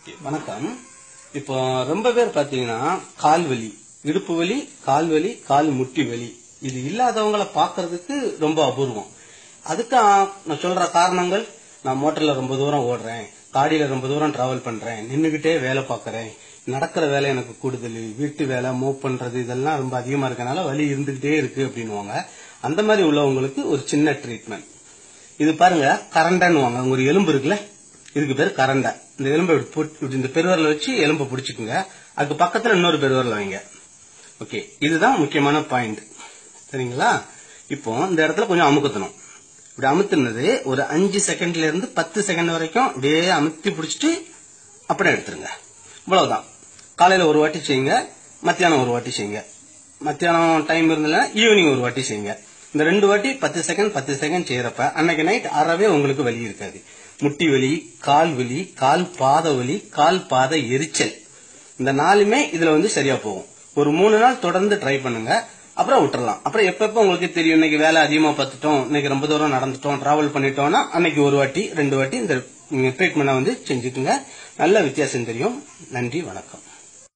வணக்கம் இப்போ ரொம்ப பேர் பாத்தீங்கன்னா கால் வலி இடுப்பு வலி கால் வலி கால் முட்டி வலி இது இல்லாதவங்கள பாக்குறதுக்கு ரொம்ப அபூர்வம் அதுக்கு ஆ, நான் சொல்ற காரணங்கள் நான் மோட்டர்ல ரொம்ப தூரம் ஓடுறேன் காடியில ரொம்ப தூரம் டிராவல் பண்றேன் நின்னுகிட்டே வேலை பார்க்கறேன் நடக்கிற வேலை எனக்கு கூடுதல் வீட்டு வேலை மூவ் பண்றது இதெல்லாம் ரொம்ப அதிகமா இருக்கனால வலி இருந்துகிட்டே இருக்கு அப்படின்னுவாங்க அந்த மாதிரி உள்ளவங்களுக்கு ஒரு சின்ன ட்ரீட்மெண்ட் இது பாருங்க கரண்டைன்னுவாங்க ஒரு எலும்பு இருக்குல்ல இதுக்கு பேர் கரண்டை இந்த எலும்பை இப்படி போட்டு- இப்படி இந்த பெருவரில் வச்சு எலும்பை பிடிச்சிக்குங்க அதுக்கு பக்கத்துல இன்னொரு பெருவரில் வைங்க ஓகே இதுதான் முக்கியமான பாயிண்ட் சரிங்களா இப்போ இந்த இடத்துல கொஞ்சம் அமுக்கத்தணும் இப்படி அமுத்துனது ஒரு அஞ்சு செகண்ட்ல இருந்து பத்து செகண்ட் வரைக்கும் அப்படியே அமுத்தி பிடிச்சிட்டு அப்படியே எடுத்துருங்க இவ்வளவுதான் காலையில ஒரு வாட்டி செய்யுங்க மத்தியானம் ஒரு வாட்டி செய்யுங்க மத்தியானம் டைம் இருந்ததுன்னா ஈவினிங் ஒரு வாட்டி செய்யுங்க இந்த ரெண்டு வாட்டி பத்து செகண்ட் பத்து செகண்ட் செய்யறப்ப அன்னைக்கு நைட் அறவே உங்களுக்கு வலி இருக்காது முட்டி வலி கால் வலி கால் பாத வலி கால் பாத எரிச்சல் இந்த நாலுமே இதுல வந்து சரியா போகும் ஒரு மூணு நாள் தொடர்ந்து ட்ரை பண்ணுங்க அப்புறம் விட்டுறலாம் அப்புறம் எப்பப்ப உங்களுக்கு தெரியும் இன்னைக்கு வேலை அதிகமா பார்த்துட்டோம் இன்னைக்கு ரொம்ப தூரம் நடந்துட்டோம் டிராவல் பண்ணிட்டோம்னா அன்னைக்கு ஒரு வாட்டி ரெண்டு வாட்டி இந்த ட்ரீட்மெண்ட்டை வந்து செஞ்சுக்குங்க நல்ல வித்தியாசம் தெரியும் நன்றி வணக்கம்